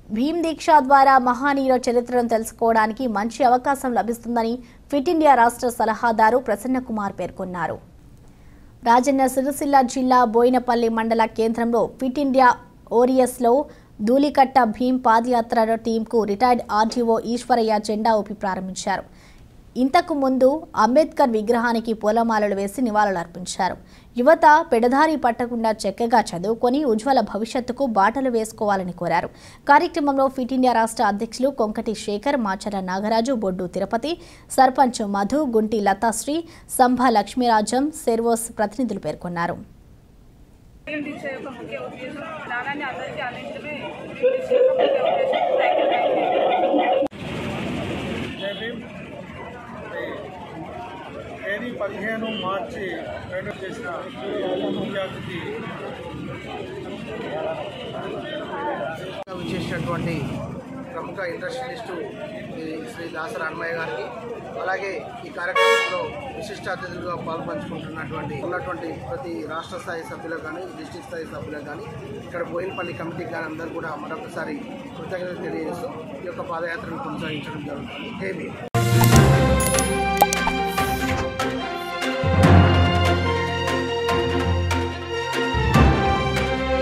భీమ్ దీక్ష ద్వారా మహానీయుల చరిత్రను తెలుసుకోవడానికి మంచి అవకాశం లభిస్తుందని ఫిట్ ఇండియా రాష్ట్ర సలహాదారు ప్రసన్న కుమార్ పేర్కొన్నారు రాజన్న సిరిసిల్ల జిల్లా బోయినపల్లి మండల కేంద్రంలో ఫిట్ ఇండియా ఓరియస్లో ధూళికట్ట భీమ్ పాదయాత్ర టీంకు రిటైర్డ్ ఆర్టీఓ ఈశ్వరయ్య జెండా ఊపి ప్రారంభించారు ఇంతకు ముందు అంబేద్కర్ విగ్రహానికి పూలమాలలు వేసి నివాళులర్పించారు యువత పెడదారి పట్టకుండా చక్కగా చదువుకొని ఉజ్వల భవిష్యత్తుకు బాటలు వేసుకోవాలని కోరారు కార్యక్రమంలో ఫిట్ ఇండియా రాష్ట్ర అధ్యక్షులు కొంకటి శేఖర్ మాచర నాగరాజు బొడ్డు తిరుపతి సర్పంచ్ మధు గుంటి లతాశ్రీ సంభ లక్ష్మీరాజం సెర్వోస్ ప్రతినిధులు పేర్కొన్నారు దీక్ష యొక్క ముఖ్య ఉద్దేశం జ్ఞానాన్ని అందరికీ అందించడమే దీక్ష యొక్క ముఖ్య ఉద్దేశం థ్యాంక్ యూ థ్యాంక్ యూ జై భీమ్ మరి తేదీ పదిహేను మార్చి రెండు చేసిన ముఖ్య అతిథి విచ్చేసినటువంటి ప్రముఖ ఇండస్ట్రియలిస్టు ఈ శ్రీ దాసర అన్మయ్య గారికి అలాగే ఈ కార్యక్రమంలో విశిష్ట అతిథులుగా పాల్పంచుకుంటున్నటువంటి ఉన్నటువంటి ప్రతి రాష్ట్ర స్థాయి సభ్యులకు కానీ డిస్టిక్ స్థాయి సభ్యులకు కానీ ఇక్కడ బోయినపల్లి కమిటీకి కానీ అందరూ కూడా మరొకసారి కృతజ్ఞతలు తెలియజేస్తూ ఈ యొక్క పాదయాత్రను కొనసాగించడం జరుగుతుంది జై భీమ్